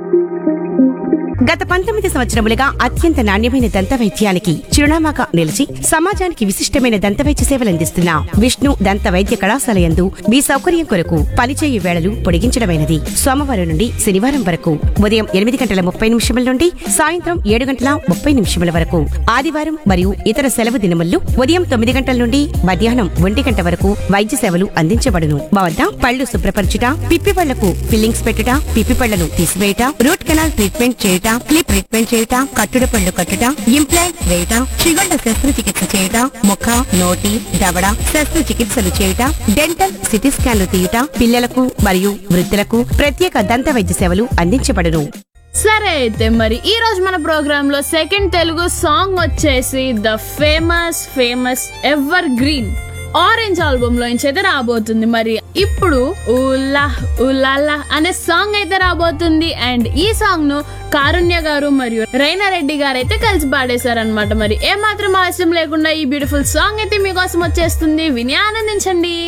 గత పంతొమ్మిది సంవత్సరములుగా అత్యంత నాణ్యమైన దంత వైద్యానికి చిరునామాగా నిలిచి సమాజానికి విశిష్టమైన దంత వైద్య సేవలందిస్తున్న విష్ణు దంత వైద్య కళాశాల యందు మీ సౌకర్యం కొరకు పనిచేయు వేళలు పొడిగించడమైనది సోమవారం నుండి శనివారం వరకు ఉదయం ఎనిమిది గంటల ముప్పై నిమిషముల నుండి సాయంత్రం ఏడు గంటల ముప్పై నిమిషముల వరకు ఆదివారం మరియు ఇతర సెలవు దినముల్లో ఉదయం తొమ్మిది గంటల నుండి మధ్యాహ్నం ఒంటి గంట వరకు వైద్య సేవలు అందించబడును మా వద్ద పళ్ళు శుభ్రపరచుట పిప్పి పళ్లకు ఫిల్లింగ్స్ పెట్టుట పిప్పి పళ్లను తీసివేయుట రూట్ కెనాల్ ట్రీట్మెంట్ చేయుట క్లిప్ ట్రీట్మెంట్ చేయుట కట్టుడు పళ్ళు కట్టుట ఇంప్లాంట్ వేయుట చిగుళ్ళ శస్త్రచికిత్స చేయుట ముఖ నోటి దవడ శస్త్రచికిత్సలు చేయుట డెంటల్ సిటీ స్కాన్లు తీయుట పిల్లలకు మరియు వృద్ధులకు ప్రత్యేక దంత వైద్య సేవలు అందించబడును సరే అయితే మరి ఈ రోజు మన ప్రోగ్రామ్ లో సెకండ్ తెలుగు సాంగ్ వచ్చేసి the famous famous evergreen orange album లో నుంచి అయితే రాబోతుంది మరి ఇప్పుడు ఉల్లా ఉల్లాలా అనే సాంగ్ అయితే రాబోతుంది అండ్ ఈ సాంగ్ ను కారుణ్య గారు మరియు రైనా రెడ్డి గారు అయితే కలిసి పాడేశారనమాట మరి ఏ మాత్రం ఆలస్యం లేకుండా ఈ బ్యూటిఫుల్ సాంగ్ అయితే మీకోసం వచ్చేస్తుంది విని ఆనందించండి